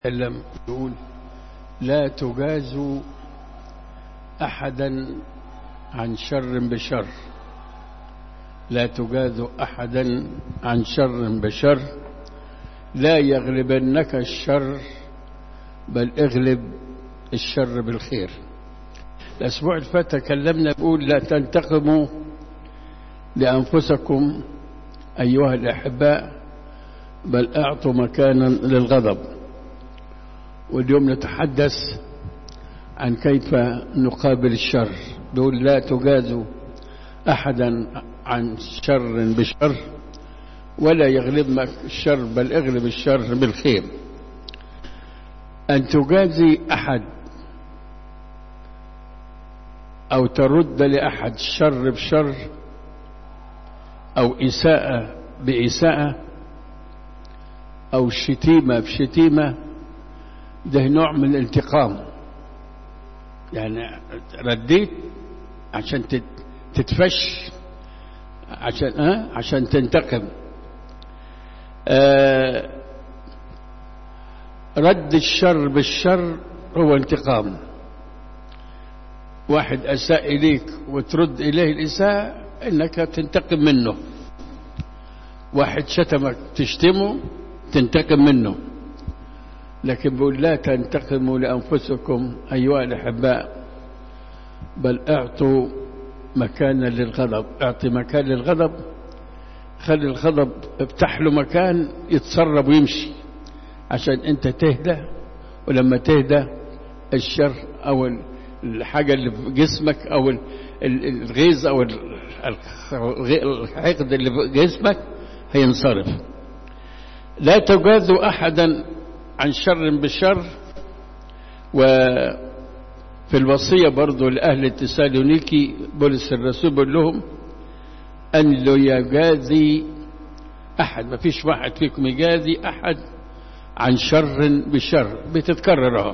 وسلم يقول لا تجازوا أحدا عن شر بشر لا تجازوا أحدا عن شر بشر لا يغلبنك الشر بل اغلب الشر بالخير الأسبوع اللي فات تكلمنا بقول لا تنتقموا لأنفسكم أيها الأحباء بل أعطوا مكانا للغضب واليوم نتحدث عن كيف نقابل الشر بيقول لا تجازوا أحدا عن شر بشر ولا يغلبك الشر بل اغلب الشر بالخير أن تجازي أحد أو ترد لأحد الشر بشر أو إساءة بإساءة أو شتيمة بشتيمة ده نوع من الانتقام يعني رديت عشان تتفش عشان أه؟ عشان تنتقم آه رد الشر بالشر هو انتقام واحد أساء إليك وترد إليه الإساءة إنك تنتقم منه واحد شتمك تشتمه تنتقم منه لكن بيقول لا تنتقموا لأنفسكم أيها الأحباء بل اعطوا مكانا للغضب اعطي مكان للغضب خلي الغضب افتح له مكان يتسرب ويمشي عشان انت تهدى ولما تهدى الشر او الحاجة اللي في جسمك او الغيظ او الحقد اللي في جسمك هينصرف لا تجاذوا احدا عن شر بالشر وفي الوصية برضو لأهل التسالونيكي بولس الرسول بيقول لهم أن لا يجازي أحد ما فيش واحد فيكم يجازي أحد عن شر بشر بتتكرر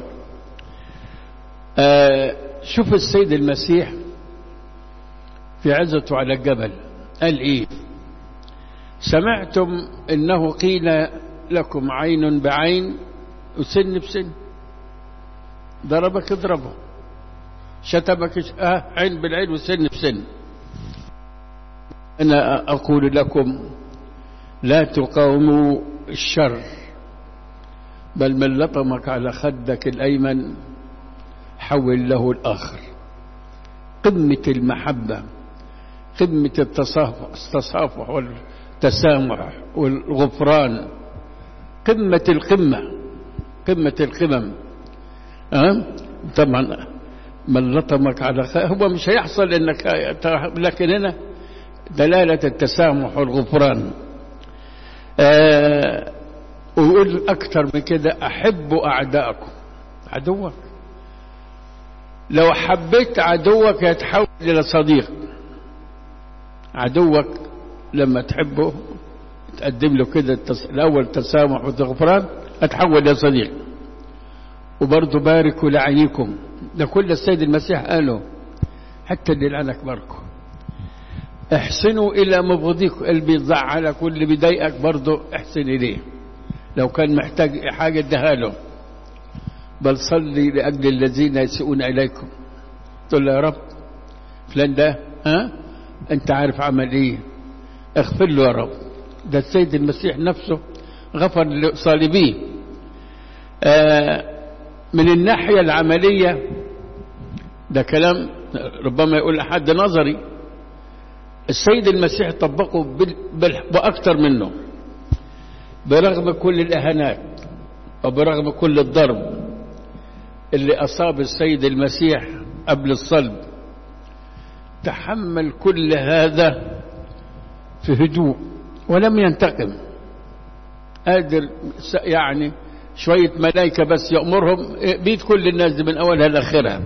آه شوف السيد المسيح في عزته على الجبل قال إيه سمعتم إنه قيل لكم عين بعين وسن بسن ضربك اضربه شتمك اه عين بالعين وسن بسن انا اقول لكم لا تقاوموا الشر بل من لطمك على خدك الايمن حول له الاخر قمه المحبه قمه التصافح والتسامح والغفران قمه القمه قمة القمم أه؟ طبعا من لطمك على خ... هو مش هيحصل انك لكن هنا دلالة التسامح والغفران أه ويقول أكثر من كده أحبوا أعداءكم عدوك لو حبيت عدوك يتحول إلى صديق عدوك لما تحبه تقدم له كده التس... الأول تسامح وغفران أتحول يا صديق وبرضه باركوا لعينيكم ده كل السيد المسيح قاله حتى اللي لعنك باركوا احسنوا إلى مبغضيكم اللي بيزعلك واللي بيضايقك برضه احسن إليه لو كان محتاج حاجة اديها له بل صلي لأجل الذين يسيئون إليكم تقول له يا رب فلان ده ها أنت عارف عمل إيه اغفر له يا رب ده السيد المسيح نفسه غفر لصالبيه آه من الناحية العملية ده كلام ربما يقول أحد نظري السيد المسيح طبقه بأكثر منه برغم كل الإهانات وبرغم كل الضرب اللي أصاب السيد المسيح قبل الصلب تحمل كل هذا في هدوء ولم ينتقم قادر يعني شوية ملائكة بس يأمرهم بيد كل الناس دي من أولها لآخرها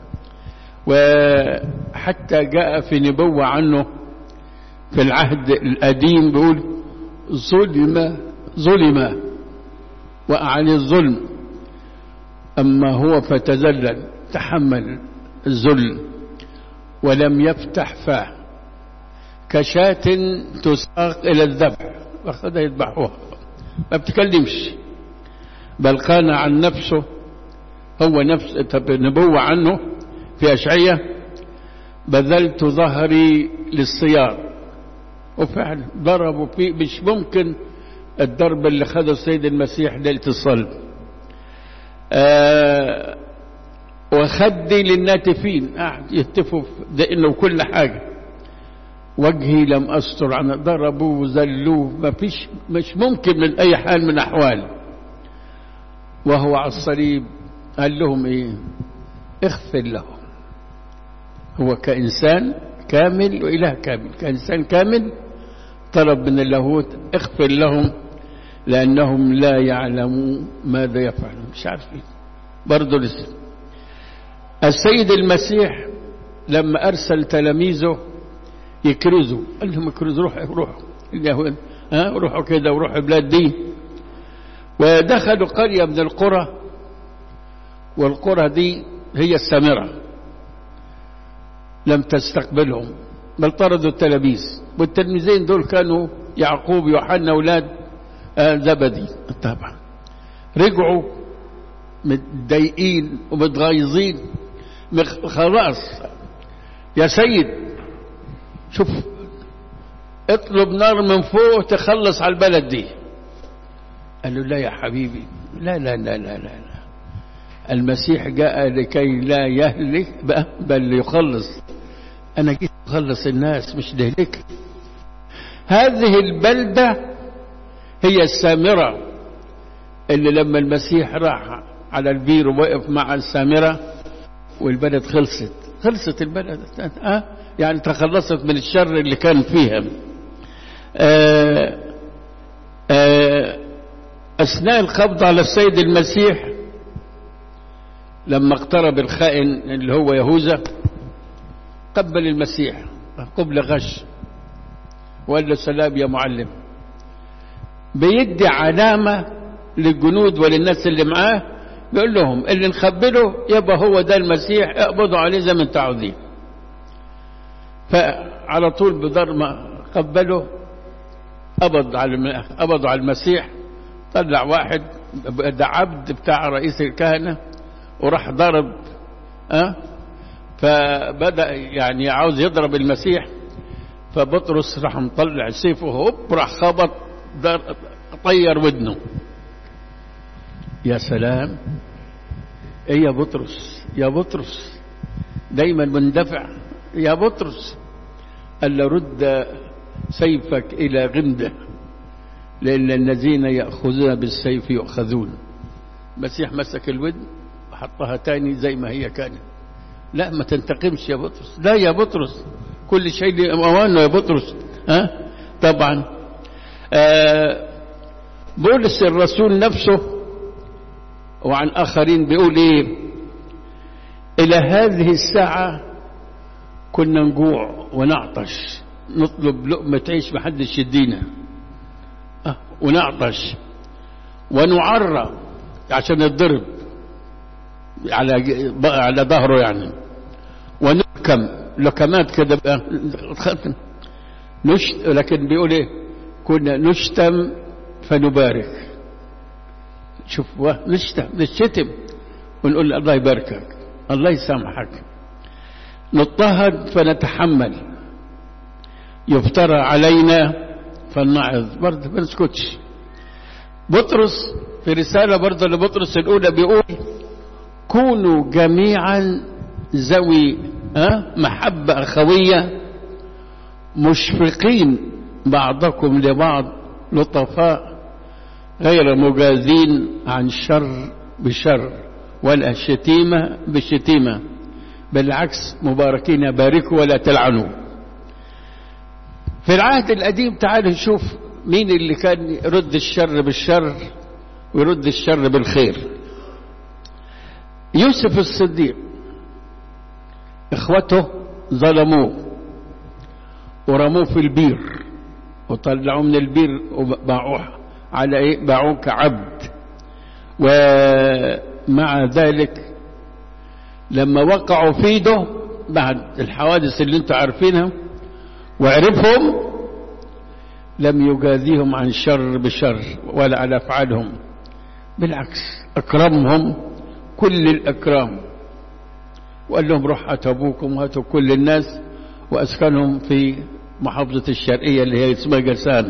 وحتى جاء في نبوة عنه في العهد القديم بيقول ظلم ظلم وقع عليه الظلم أما هو فتذلل تحمل الذل ولم يفتح فاه كشاة تساق إلى الذبح واخدها يذبحوها ما بتكلمش بل قال عن نفسه هو نفس نبوة عنه في أشعية بذلت ظهري للصياد وفعلا ضربوا فيه مش ممكن الضرب اللي خده السيد المسيح ليلة الصلب آه وخدي للناتفين قاعد يهتفوا دقنه وكل حاجة وجهي لم أستر عن ضربوه وذلوه ما فيش مش ممكن من أي حال من أحوال وهو على الصليب قال لهم إيه اغفر لهم هو كإنسان كامل وإله كامل كإنسان كامل طلب من اللاهوت اغفر لهم لأنهم لا يعلمون ماذا يفعلون مش عارفين برضه لسه السيد المسيح لما أرسل تلاميذه يكرزوا قال لهم اكرزوا روحوا روحوا اليهود ها روحوا كده وروحوا البلاد دي ودخلوا قرية من القرى والقرى دي هي السامرة لم تستقبلهم بل طردوا التلاميذ والتلميذين دول كانوا يعقوب ويوحنا أولاد زبدي طبعا رجعوا متضايقين ومتغيظين خلاص يا سيد شوف اطلب نار من فوق تخلص على البلد دي قال له لا يا حبيبي لا لا لا لا لا, لا. المسيح جاء لكي لا يهلك بل يخلص أنا جيت أخلص الناس مش لهلك هذه البلدة هي السامرة اللي لما المسيح راح على البير ووقف مع السامرة والبلد خلصت خلصت البلد أه؟ يعني تخلصت من الشر اللي كان فيها أه أه أثناء القبض على السيد المسيح لما اقترب الخائن اللي هو يهوذا قبل المسيح قبل غش وقال له سلام يا معلم بيدي علامة للجنود وللناس اللي معاه بيقول لهم اللي نخبله يبقى هو ده المسيح اقبضوا عليه زي ما انتوا عاوزين فعلى طول بدر ما قبله قبض على قبضوا على المسيح طلع واحد ده عبد بتاع رئيس الكهنة وراح ضرب أه فبدأ يعني عاوز يضرب المسيح فبطرس راح مطلع سيفه هوب راح خبط طير ودنه يا سلام ايه يا بطرس يا بطرس دايما مندفع يا بطرس قال له رد سيفك الى غمده لان الذين ياخذون بالسيف يؤخذون المسيح مسك الودن وحطها تاني زي ما هي كانت لا ما تنتقمش يا بطرس لا يا بطرس كل شيء لأوانه يا بطرس ها طبعا آه بولس الرسول نفسه وعن آخرين بيقول إيه إلى هذه الساعة كنا نجوع ونعطش نطلب لقمة عيش محدش يدينا أه ونعطش ونعرى عشان نضرب على على ظهره يعني ونركم لكمات كده بقى نشت لكن بيقول ايه كنا نشتم فنبارك شوف نشتم نشتم ونقول الله يباركك الله يسامحك نضطهد فنتحمل يفترى علينا فلنعظ برضه ما نسكتش بطرس في رسالة برضه لبطرس الأولى بيقول كونوا جميعا ذوي محبة أخوية مشفقين بعضكم لبعض لطفاء غير مجازين عن شر بشر ولا شتيمة بشتيمة بالعكس مباركين باركوا ولا تلعنوا في العهد القديم تعالوا نشوف مين اللي كان يرد الشر بالشر ويرد الشر بالخير يوسف الصديق اخوته ظلموه ورموه في البير وطلعوه من البير وباعوه على ايه باعوه كعبد ومع ذلك لما وقعوا في ايده بعد الحوادث اللي انتم عارفينها وعرفهم لم يجازيهم عن شر بشر ولا على افعالهم بالعكس أكرمهم كل الأكرام وقال لهم روح هاتوا أبوكم وهاتوا كل الناس وأسكنهم في محافظة الشرقية اللي هي اسمها جسان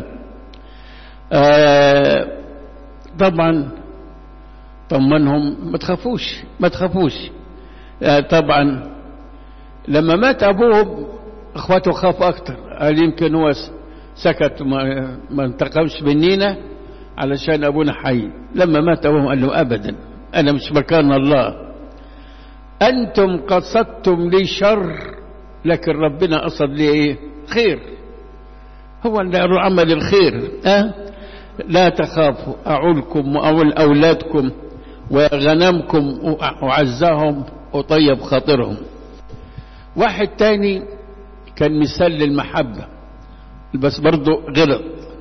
آه طبعا طمنهم ما تخافوش ما تخافوش آه طبعا لما مات أبوهم أخواته خافوا أكتر قال يمكن هو سكت ما, ما انتقمش منينا علشان أبونا حي لما مات أبوهم قال له أبدا أنا مش مكان الله أنتم قصدتم لي شر لكن ربنا قصد لي إيه خير هو عمل الخير أه؟ لا تخافوا أعولكم وأعول أولادكم وغنمكم وعزاهم وطيب خاطرهم واحد تاني كان مثال للمحبة بس برضه غلط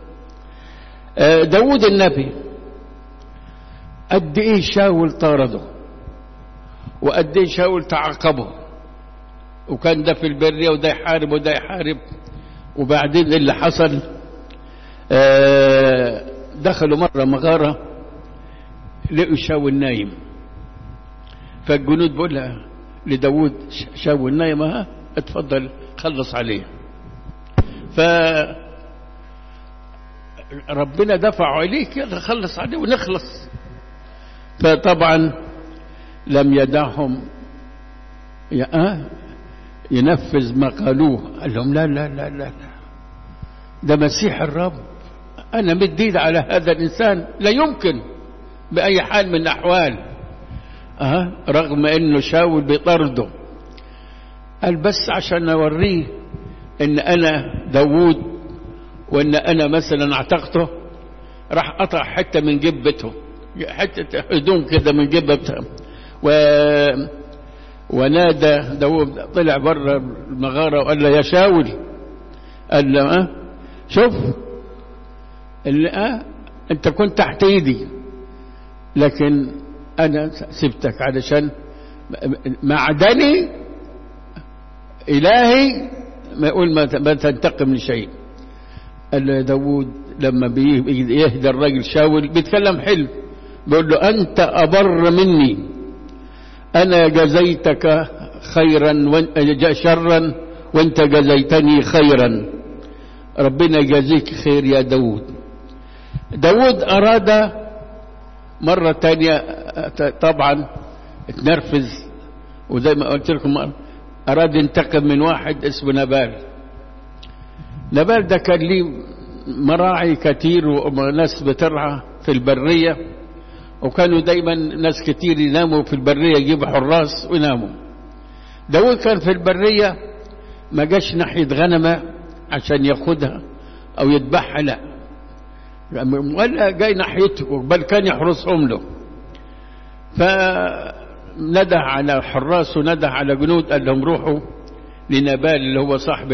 داود النبي قد ايه شاول طارده وقد ايه شاول تعاقبه وكان ده في البرية وده يحارب وده يحارب وبعدين اللي حصل دخلوا مرة مغارة لقوا شاول نايم فالجنود بيقول لها لداود شاول نايم ها اتفضل خلص عليه ف ربنا دفع عليك يلا خلص عليه ونخلص فطبعا لم يدعهم ينفذ ما قالوه قال لهم لا لا لا لا, لا. ده مسيح الرب أنا مديد على هذا الإنسان لا يمكن بأي حال من الأحوال أه رغم أنه شاول بيطرده قال بس عشان أوريه أن أنا داوود وأن أنا مثلا اعتقته راح قطع حتة من جبته حتة هدوم كده من جبته و ونادى داوود طلع بره المغارة وقال له يا شاول قال له أه شوف اللي أه أنت كنت تحت إيدي لكن أنا سبتك علشان معدني إلهي ما يقول ما تنتقم لشيء قال له داود لما بيهدى الراجل شاول بيتكلم حلو بيقول له أنت أبر مني أنا جزيتك خيرا شرا وانت جزيتني خيرا ربنا يجازيك خير يا داود داود أراد مرة تانية طبعا اتنرفز وزي ما قلت لكم أراد ينتقم من واحد اسمه نبال نبال ده كان ليه مراعي كتير وناس بترعى في البرية وكانوا دايما ناس كتير يناموا في البرية يجيبوا حراس ويناموا داود كان في البرية ما جاش ناحية غنمة عشان ياخدها أو يذبحها لا ولا جاي ناحيته بل كان يحرسهم له فنده على حراس ونده على جنود قال لهم روحوا لنبال اللي هو صاحب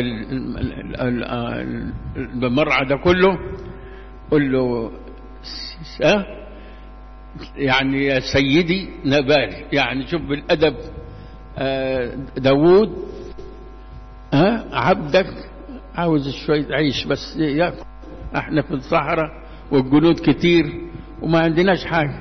المرعى ده كله قل له أه؟ يعني يا سيدي نبال يعني شوف بالأدب أه داوود أه؟ عبدك عاوز شوية عيش بس ياكل احنا في الصحراء والجنود كتير وما عندناش حاجة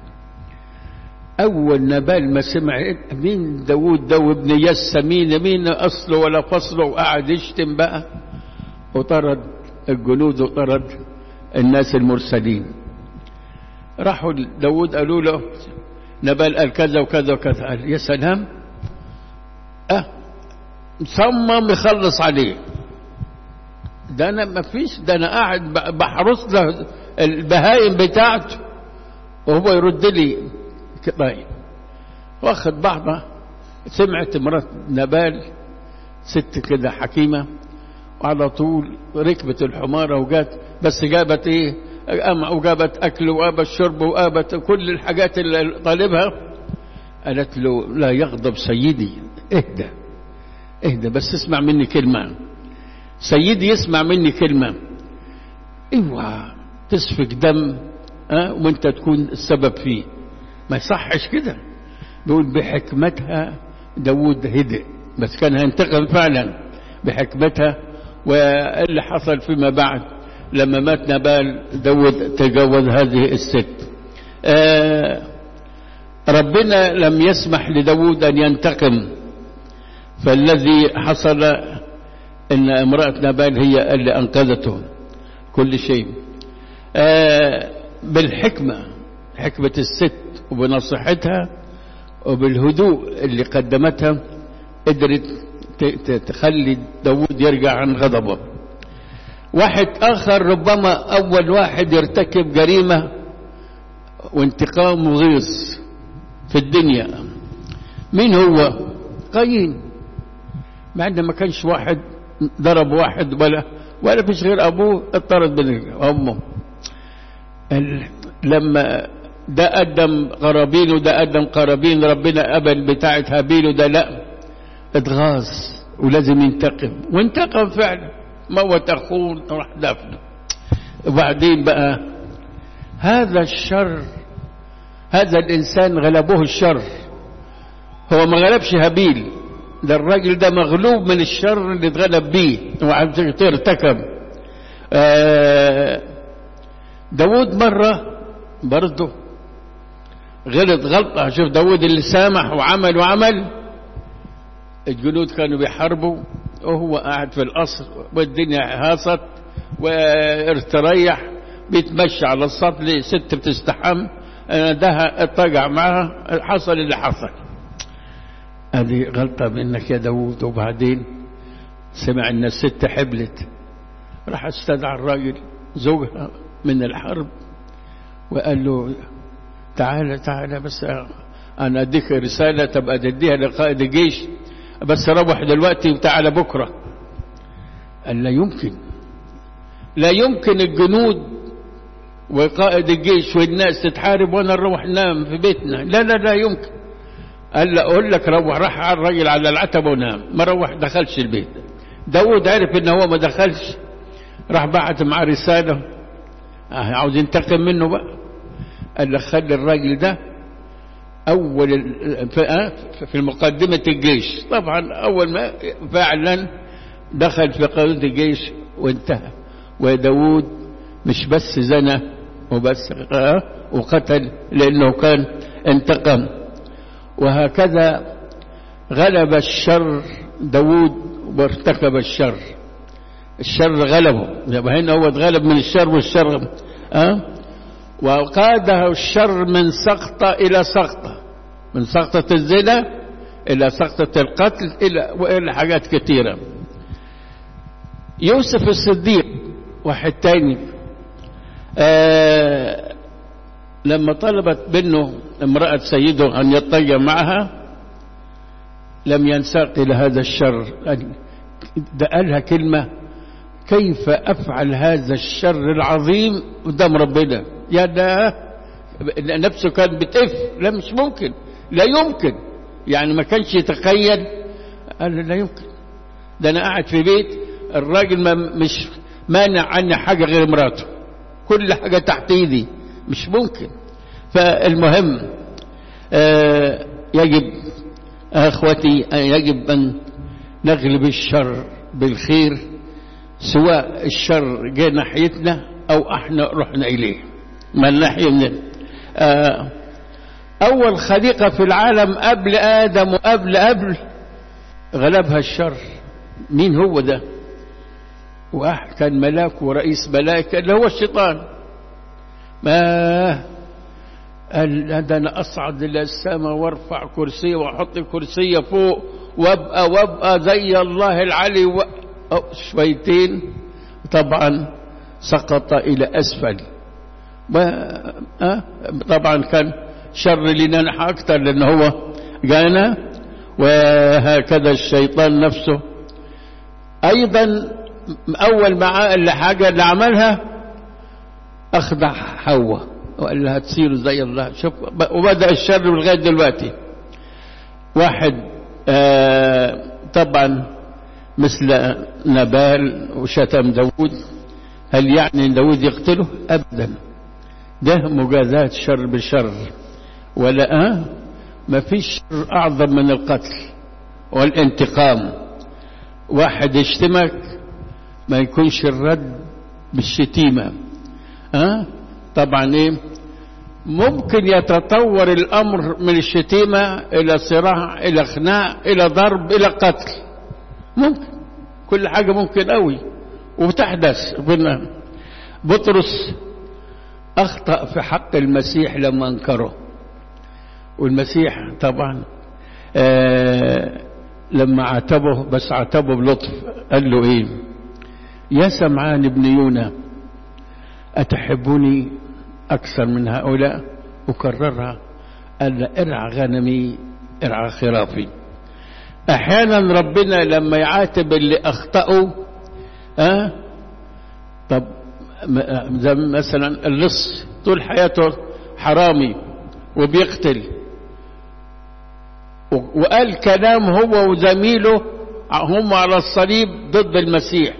أول نبال ما سمع مين داود ده وابن يس مين مين أصله ولا فصله وقعد يشتم بقى وطرد الجنود وطرد الناس المرسلين راحوا داود قالوا له نبال قال كذا وكذا وكذا قال يا سلام اه صمم يخلص عليه ده انا ما فيش ده انا قاعد بحرس له البهايم بتاعته وهو يرد لي طيب واخد بعضها سمعت مرات نبال ست كده حكيمة وعلى طول ركبت الحمارة وجات بس جابت ايه وجابت اكل وجابت شرب وجابت كل الحاجات اللي طالبها قالت له لا يغضب سيدي اهدى اهدى بس اسمع مني كلمة سيدي يسمع مني كلمة اوعى تسفك دم أه؟ وانت تكون السبب فيه ما يصحش كده بيقول بحكمتها داود هدئ بس كان هينتقم فعلا بحكمتها واللي حصل فيما بعد لما مات نبال داود تجوز هذه الست آه ربنا لم يسمح لداود أن ينتقم فالذي حصل أن امرأة نبال هي اللي أنقذته كل شيء آه بالحكمة حكمة الست وبنصيحتها وبالهدوء اللي قدمتها قدرت تخلي داود يرجع عن غضبه واحد آخر ربما أول واحد يرتكب جريمة وانتقام وغيظ في الدنيا مين هو قايين مع انه ما كانش واحد ضرب واحد ولا ولا فيش غير ابوه اضطرد من امه لما ده قدم قرابين وده قدم قرابين ربنا قبل بتاعة هابيل وده لا اتغاظ ولازم ينتقم وانتقم فعلا موت اخوه راح دفنه وبعدين بقى هذا الشر هذا الانسان غلبه الشر هو ما غلبش هابيل ده الراجل ده مغلوب من الشر اللي اتغلب بيه وارتكب آه داود مرة برضه غلط غلطة شوف داود اللي سامح وعمل وعمل الجنود كانوا بيحاربوا وهو قاعد في القصر والدنيا هاصت واستريح بيتمشى على السطح ست بتستحم ده اتجع معها حصل اللي حصل هذه غلطة منك يا داود وبعدين سمع ان الست حبلت راح استدعى الراجل زوجها من الحرب وقال له تعالى تعالى بس انا اديك رسالة تبقى تديها لقائد الجيش بس روح دلوقتي وتعالى بكرة قال لا يمكن لا يمكن الجنود وقائد الجيش والناس تتحارب وانا نروح ننام في بيتنا لا لا لا يمكن قال لا اقول لك روح راح على الراجل على العتبه ونام ما روح دخلش البيت داود عرف ان هو ما دخلش راح بعت معاه رساله اه عاوز ينتقم منه بقى قال له خلي الراجل ده اول في مقدمه الجيش طبعا اول ما فعلا دخل في قائد الجيش وانتهى وداود مش بس زنى وبس وقتل لانه كان انتقم وهكذا غلب الشر داود وارتكب الشر الشر غلبه يبقى هنا هو اتغلب من الشر والشر أه؟ وقاده الشر من سقطة إلى سقطة من سقطة الزنا إلى سقطة القتل إلى وإلى حاجات كثيرة يوسف الصديق واحد تاني آه لما طلبت منه امرأة سيده أن يطيب معها لم ينساق إلى هذا الشر ده قالها كلمة كيف أفعل هذا الشر العظيم قدام ربنا يا ده نفسه كان بتقف لا مش ممكن لا يمكن يعني ما كانش يتخيل قال لا يمكن ده أنا قاعد في بيت الراجل ما مش مانع عني حاجة غير مراته كل حاجة تحت ايدي مش ممكن فالمهم آه يجب اخوتي يجب ان نغلب الشر بالخير سواء الشر جاء ناحيتنا او احنا رحنا اليه ما الناحيه من آه اول خليقه في العالم قبل ادم وقبل قبل غلبها الشر مين هو ده واحد كان ملاك ورئيس ملائكه اللي هو الشيطان ما قال ده انا اصعد الى السماء وارفع كرسي واحط كرسي فوق وابقى وابقى زي الله العلي و... شويتين طبعا سقط الى اسفل و... أه؟ طبعا كان شر لنا اكثر لان هو جانا وهكذا الشيطان نفسه ايضا اول ما اللي حاجه اللي عملها اخضع حواء وقال لها تصير زي الله شوف وبدأ الشر لغاية دلوقتي واحد آه طبعا مثل نبال وشتم داود هل يعني داود يقتله أبدا ده مجازاة شر بالشر ولا آه ما فيش شر أعظم من القتل والانتقام واحد يشتمك ما يكونش الرد بالشتيمة أه؟ طبعا ايه ممكن يتطور الأمر من الشتيمة إلى صراع إلى خناق إلى ضرب إلى قتل ممكن كل حاجة ممكن قوي وتحدث بطرس أخطأ في حق المسيح لما انكره والمسيح طبعا آه لما عاتبه بس عاتبه بلطف قال له ايه يا سمعان ابن يونا أتحبني أكثر من هؤلاء أكررها قال ارعى غنمي ارعى خرافي أحيانا ربنا لما يعاتب اللي أخطأوا أه؟ طب زي مثلا اللص طول حياته حرامي وبيقتل وقال كلام هو وزميله هم على الصليب ضد المسيح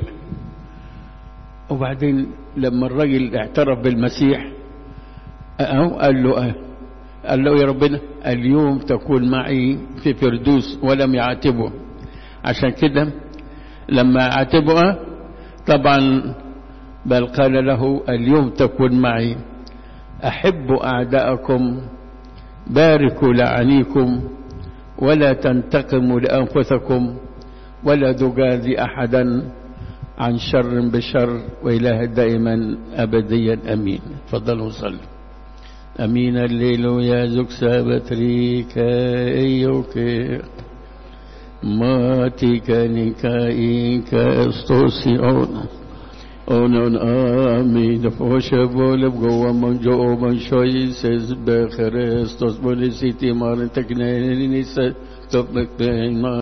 وبعدين لما الرجل اعترف بالمسيح قال له اه قال له يا ربنا اليوم تكون معي في فردوس ولم يعاتبه عشان كده لما عاتبه طبعا بل قال له اليوم تكون معي أحبوا أعداءكم باركوا لعنيكم ولا تنتقموا لأنفسكم ولا تجازي أحدا عن شر بشر وإله دائما أبديا أمين تفضلوا صلوا أمين الليل يا زك سابتريك أيوك ماتك نكايك استوسيون اونون آمين فوشبول بقوة من جو من شوي سيز بخريستوس بوليسيتي مارن تكنيني سيز تبك بين